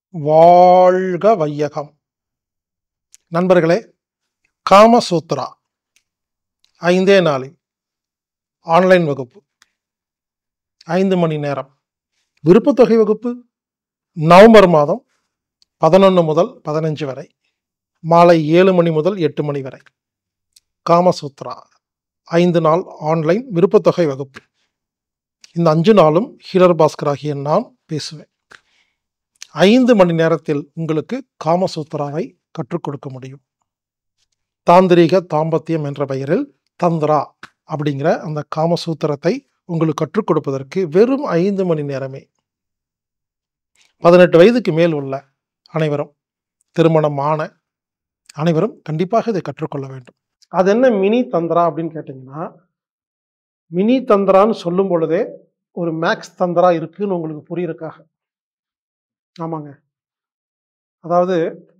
வாழ்க வையகம் நண்பர்களே காமசூத்ரா ஐந்தே நாளில் ஆன்லைன் வகுப்பு ஐந்து மணி நேரம் விருப்பத்தொகை வகுப்பு நவம்பர் மாதம் பதினொன்று முதல் பதினஞ்சு வரை மாலை ஏழு மணி முதல் எட்டு மணி வரை காமசூத்ரா ஐந்து நாள் ஆன்லைன் விருப்பத்தொகை வகுப்பு இந்த அஞ்சு நாளும் ஹீரர் பாஸ்கர் ஆகிய நான் பேசுவேன் ஐந்து மணி நேரத்தில் உங்களுக்கு காமசூத்ராவை கற்றுக் கொடுக்க முடியும் தாந்திரீக தாம்பத்தியம் என்ற பெயரில் தந்திரா அப்படிங்கிற அந்த காமசூத்திரத்தை உங்களுக்கு கற்றுக் கொடுப்பதற்கு வெறும் ஐந்து மணி நேரமே பதினெட்டு வயதுக்கு மேல் உள்ள அனைவரும் திருமணமான அனைவரும் கண்டிப்பாக இதை கற்றுக்கொள்ள வேண்டும் அது என்ன மினி தந்திரா அப்படின்னு கேட்டிங்கன்னா மினி தந்திரான்னு சொல்லும் பொழுதே ஒரு மேக்ஸ் தந்திரா இருக்குன்னு உங்களுக்கு புரியுறக்காக ஆமாங்க அதாவது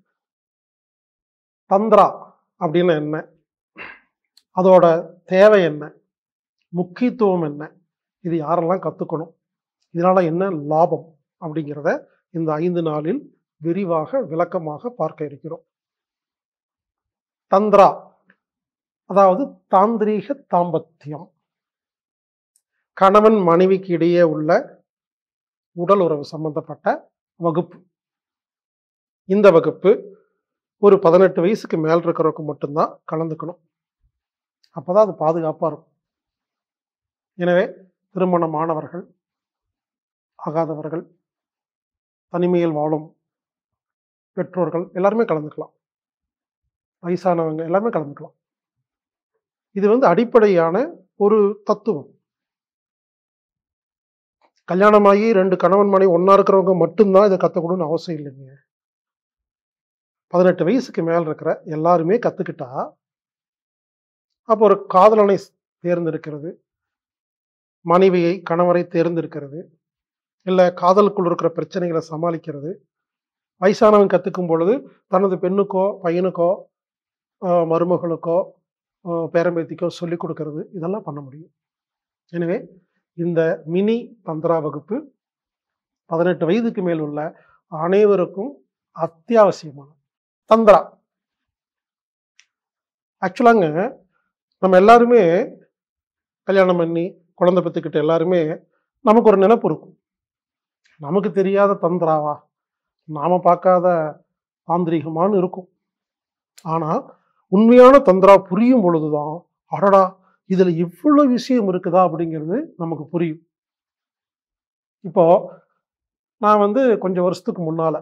தந்திரா அப்படின்னு என்ன அதோட தேவை என்ன முக்கியத்துவம் என்ன இது யாரெல்லாம் கற்றுக்கணும் இதனால் என்ன லாபம் அப்படிங்கிறத இந்த ஐந்து நாளில் விரிவாக விளக்கமாக பார்க்க இருக்கிறோம் தந்திரா அதாவது தாந்திரீக தாம்பத்தியம் கணவன் மனைவிக்கு இடையே உள்ள உடல் உறவு சம்பந்தப்பட்ட வகுப்பு இந்த வகுப்பு ஒரு பதினெட்டு வயசுக்கு மேல் இருக்கிறவங்க மட்டும்தான் கலந்துக்கணும் அப்போதான் அது பாதுகாப்பாக இருக்கும் எனவே திருமணமானவர்கள் ஆகாதவர்கள் தனிமையில் வாழும் பெற்றோர்கள் எல்லாருமே கலந்துக்கலாம் வயசானவங்க எல்லாருமே கலந்துக்கலாம் இது வந்து அடிப்படையான ஒரு தத்துவம் கல்யாணமாகி ரெண்டு கணவன் மனைவி ஒன்றா இருக்கிறவங்க மட்டும்தான் இதை கற்றுக்கணும்னு அவசியம் இல்லைங்க பதினெட்டு வயசுக்கு மேல் இருக்கிற எல்லாருமே கற்றுக்கிட்டா அப்போ ஒரு காதலனை தேர்ந்தெடுக்கிறது மனைவியை கணவரை தேர்ந்தெடுக்கிறது இல்லை காதலுக்குள் இருக்கிற பிரச்சனைகளை சமாளிக்கிறது வயசானவன் கற்றுக்கும் பொழுது தனது பெண்ணுக்கோ பையனுக்கோ ஆஹ் மருமகளுக்கோ ஆஹ் பேரம்பேத்திக்கோ சொல்லிக் கொடுக்கறது இதெல்லாம் பண்ண முடியும் எனவே இந்த மினி தந்திரா வகுப்பு பதினெட்டு வயதுக்கு மேல் உள்ள அனைவருக்கும் அத்தியாவசியமான தந்திரா ஆக்சுவலாங்க நம்ம எல்லாருமே கல்யாணம் பண்ணி குழந்தை பெற்றுக்கிட்ட எல்லாருமே நமக்கு ஒரு நினைப்பு இருக்கும் நமக்கு தெரியாத தந்திராவா நாம பார்க்காத தாந்திரிகமான்னு இருக்கும் ஆனால் உண்மையான தந்திரா புரியும் பொழுதுதான் அடடா இதுல இவ்வளவு விஷயம் இருக்குதா அப்படிங்கிறது நமக்கு புரியும் இப்போ நான் வந்து கொஞ்சம் வருஷத்துக்கு முன்னால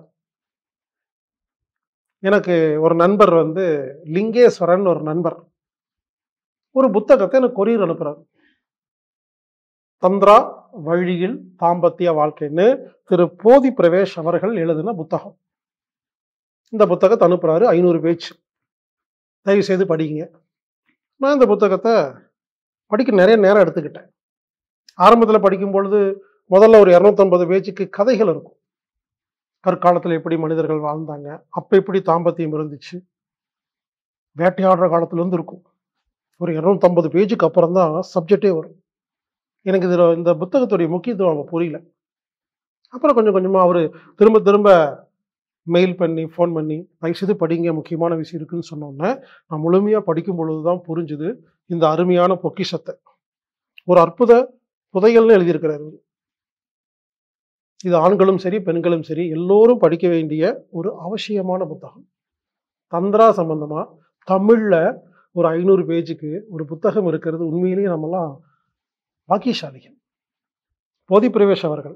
எனக்கு ஒரு நண்பர் வந்து லிங்கேஸ்வரன் ஒரு நண்பர் ஒரு புத்தகத்தை எனக்கு கொரியர் அனுப்புறாரு தந்திரா வழியில் தாம்பத்திய வாழ்க்கைன்னு திரு போதி பிரவேஷ் அவர்கள் எழுதின புத்தகம் இந்த புத்தகத்தை அனுப்புறாரு ஐநூறு பேஜ் தயவு செய்து படிங்க நான் இந்த புத்தகத்தை படிக்க நிறைய நேரம் எடுத்துக்கிட்டேன் ஆரம்பத்தில் படிக்கும் பொழுது முதல்ல ஒரு இரநூத்தம்பது பேஜுக்கு கதைகள் இருக்கும் கற்காலத்தில் எப்படி மனிதர்கள் வாழ்ந்தாங்க அப்போ எப்படி தாம்பத்தியம் இருந்துச்சு வேட்டையாடுற காலத்துலேருந்து இருக்கும் ஒரு இரநூத்தம்பது பேஜுக்கு அப்புறம் தான் சப்ஜெக்டே வரும் எனக்கு இதில் இந்த புத்தகத்துடைய முக்கியத்துவம் அவங்க புரியல அப்புறம் கொஞ்சம் கொஞ்சமாக அவர் திரும்ப திரும்ப மெயில் பண்ணி ஃபோன் பண்ணி தயவுசெய்து படிங்க முக்கியமான விஷயம் இருக்குன்னு சொன்னோன்னே நான் முழுமையாக படிக்கும் பொழுது தான் புரிஞ்சுது இந்த அருமையான பொக்கிஷத்தை ஒரு அற்புத புதையல்னு எழுதியிருக்கிறார் இவர். இது ஆண்களும் சரி பெண்களும் சரி எல்லோரும் படிக்க வேண்டிய ஒரு அவசியமான புத்தகம் தந்திரா சம்பந்தமா தமிழ்ல ஒரு ஐநூறு பேஜுக்கு ஒரு புத்தகம் இருக்கிறது உண்மையிலேயே நம்மலாம் பாக்கியசாலிகள் போதி பிரவேஷ் அவர்கள்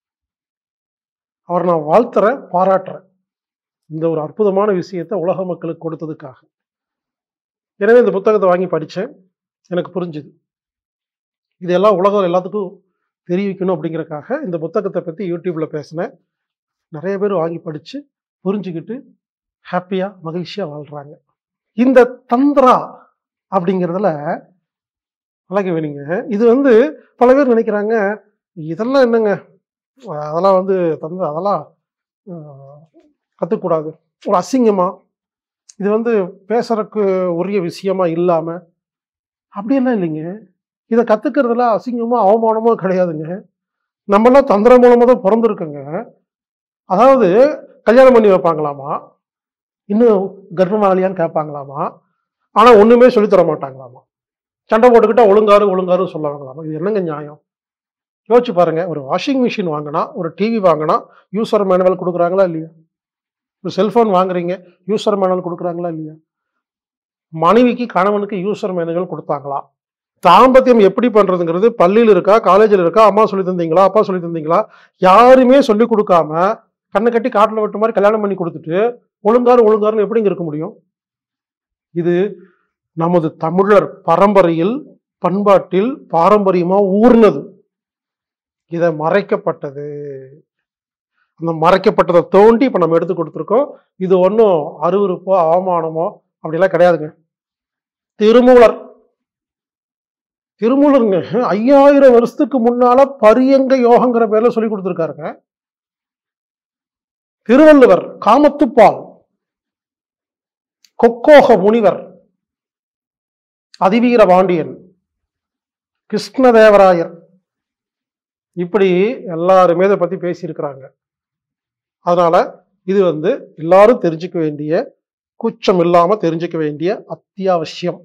அவர் நான் வாழ்த்துறேன் பாராட்டுறேன் இந்த ஒரு அற்புதமான விஷயத்தை உலக மக்களுக்கு கொடுத்ததுக்காக எனவே இந்த புத்தகத்தை வாங்கி படித்தேன் எனக்கு புரிஞ்சுது இதெல்லாம் உலகம் எல்லாத்துக்கும் தெரிவிக்கணும் அப்படிங்கறக்காக இந்த புத்தகத்தை பற்றி யூடியூப்ல பேசினேன் நிறைய பேர் வாங்கி படித்து புரிஞ்சுக்கிட்டு ஹாப்பியாக மகிழ்ச்சியாக வாழ்கிறாங்க இந்த தந்திரா அப்படிங்கிறதுல அழகு வேணுங்க இது வந்து பல பேர் நினைக்கிறாங்க இதெல்லாம் என்னங்க அதெல்லாம் வந்து தந்து அதெல்லாம் ஆஹ், கத்துக்கூடாது ஒரு அசிங்கமா இது வந்து பேசுறதுக்கு உரிய விஷயமா இல்லாம அப்படியெல்லாம் இல்லைங்க இதை கத்துக்கிறதுல அசிங்கமோ அவமானமோ கிடையாதுங்க நம்மளாம் தந்திரம் மூலமா தான் பிறந்திருக்கோங்க அதாவது கல்யாணம் பண்ணி வைப்பாங்களாமா இன்னும் கர்ப்பமாகலையான்னு கேட்பாங்களாமா ஆனா ஒண்ணுமே சொல்லித் தர மாட்டாங்களாமா சண்டை போட்டுக்கிட்டா ஒழுங்காரு ஒழுங்காரு சொல்லுவாங்களாமா இது என்னங்க நியாயம் யோசிச்சு பாருங்க ஒரு வாஷிங் மிஷின் வாங்கினா ஒரு டிவி வாங்கினா யூசர் மேனுவல் கொடுக்குறாங்களா இல்லையா ஒரு செல்போன் வாங்குறீங்க யூசர் மேனுவல் கொடுக்குறாங்களா இல்லையா மனைவிக்கு கணவனுக்கு யூசர் மேனுவல் கொடுத்தாங்களா தாம்பத்தியம் எப்படி பண்றதுங்கிறது பள்ளியில் இருக்கா காலேஜில் இருக்கா அம்மா சொல்லி தந்தீங்களா அப்பா சொல்லி தந்தீங்களா யாருமே சொல்லி கொடுக்காம கண்ணை கட்டி காட்டில் விட்ட மாதிரி கல்யாணம் பண்ணி கொடுத்துட்டு ஒழுங்காரு ஒழுங்காருன்னு எப்படிங்க இருக்க முடியும் இது நமது தமிழர் பரம்பரையில் பண்பாட்டில் பாரம்பரியமா ஊர்னது இதை மறைக்கப்பட்டது அந்த மறைக்கப்பட்டதை தோண்டி இப்ப நம்ம எடுத்து கொடுத்துருக்கோம் இது ஒன்றும் அருவருப்போ அவமானமோ அப்படிலாம் கிடையாதுங்க திருமூலர் திருமூலருங்க ஐயாயிரம் வருஷத்துக்கு முன்னால பரியங்க யோகங்கிற பேர்ல சொல்லி கொடுத்துருக்காருங்க திருவள்ளுவர் காமத்துப்பால் கொக்கோக முனிவர் அதிவீர பாண்டியன் கிருஷ்ணதேவராயர் இப்படி எல்லாருமே இதை பத்தி பேசியிருக்கிறாங்க அதனால இது வந்து எல்லாரும் தெரிஞ்சுக்க வேண்டிய கூச்சம் இல்லாம தெரிஞ்சுக்க வேண்டிய அத்தியாவசியம்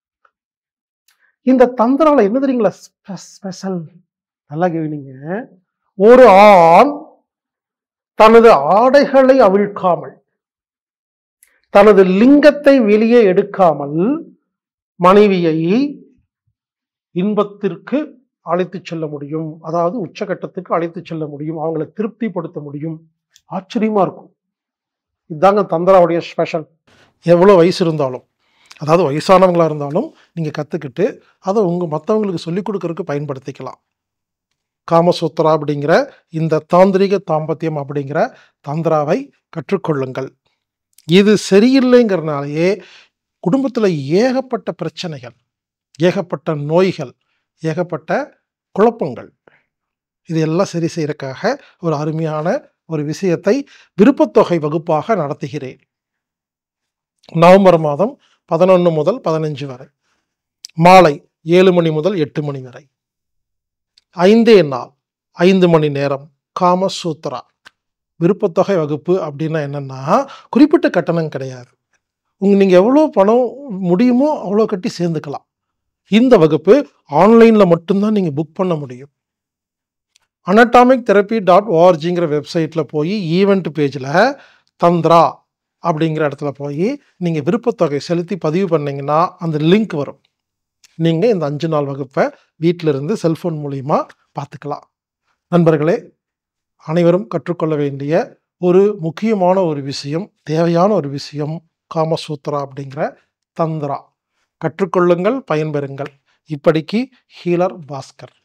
இந்த தந்திரால என்ன தெரியுங்களா ஸ்பெஷல் நல்லா கவனிங்க ஒரு ஆண் தனது ஆடைகளை அவிழ்க்காமல் தனது லிங்கத்தை வெளியே எடுக்காமல் மனைவியை இன்பத்திற்கு அழைத்து செல்ல முடியும் அதாவது உச்சகட்டத்துக்கு அழைத்து செல்ல முடியும் அவங்களை திருப்திப்படுத்த முடியும் ஆச்சரியமா இருக்கும் இதுதாங்க தந்திராவுடைய ஸ்பெஷல் எவ்வளோ வயசு இருந்தாலும் அதாவது வயசானவங்களா இருந்தாலும் நீங்க கத்துக்கிட்டு அதை உங்க மற்றவங்களுக்கு சொல்லிக் கொடுக்கறதுக்கு பயன்படுத்திக்கலாம் காமசூத்ரா அப்படிங்கிற இந்த தாந்திரிக தாம்பத்தியம் அப்படிங்கிற தந்திராவை கற்றுக்கொள்ளுங்கள் இது சரியில்லைங்கிறனாலேயே குடும்பத்தில் ஏகப்பட்ட பிரச்சனைகள் ஏகப்பட்ட நோய்கள் ஏகப்பட்ட குழப்பங்கள் இது எல்லாம் சரி செய்யறதுக்காக ஒரு அருமையான ஒரு விஷயத்தை விருப்பத்தொகை வகுப்பாக நடத்துகிறேன் நவம்பர் மாதம் பதினொன்று முதல் பதினஞ்சு வரை மாலை ஏழு மணி முதல் எட்டு மணி வரை ஐந்தே நாள் ஐந்து மணி நேரம் காமசூத்ரா விருப்பத்தொகை வகுப்பு அப்படின்னா என்னன்னா குறிப்பிட்ட கட்டணம் கிடையாது உங்க நீங்க எவ்வளோ பணம் முடியுமோ அவ்வளோ கட்டி சேர்ந்துக்கலாம் இந்த வகுப்பு ஆன்லைனில் மட்டும்தான் நீங்கள் புக் பண்ண முடியும் அனட்டாமிக் தெரப்பி டாட் ஓஆர்ஜிங்கிற வெப்சைட்டில் போய் ஈவெண்ட் பேஜில் தந்திரா அப்படிங்கிற இடத்துல போய் நீங்கள் விருப்பத்தொகை செலுத்தி பதிவு பண்ணீங்கன்னா அந்த லிங்க் வரும் நீங்கள் இந்த அஞ்சு நாள் வகுப்பை வீட்டில இருந்து செல்ஃபோன் மூலிமா பார்த்துக்கலாம் நண்பர்களே அனைவரும் கற்றுக்கொள்ள வேண்டிய ஒரு முக்கியமான ஒரு விஷயம் தேவையான ஒரு விஷயம் காமசூத்ரா அப்படிங்கிற தந்திரா கற்றுக்கொள்ளுங்கள் பயன்பெறுங்கள் இப்படிக்கு ஹீலர் பாஸ்கர்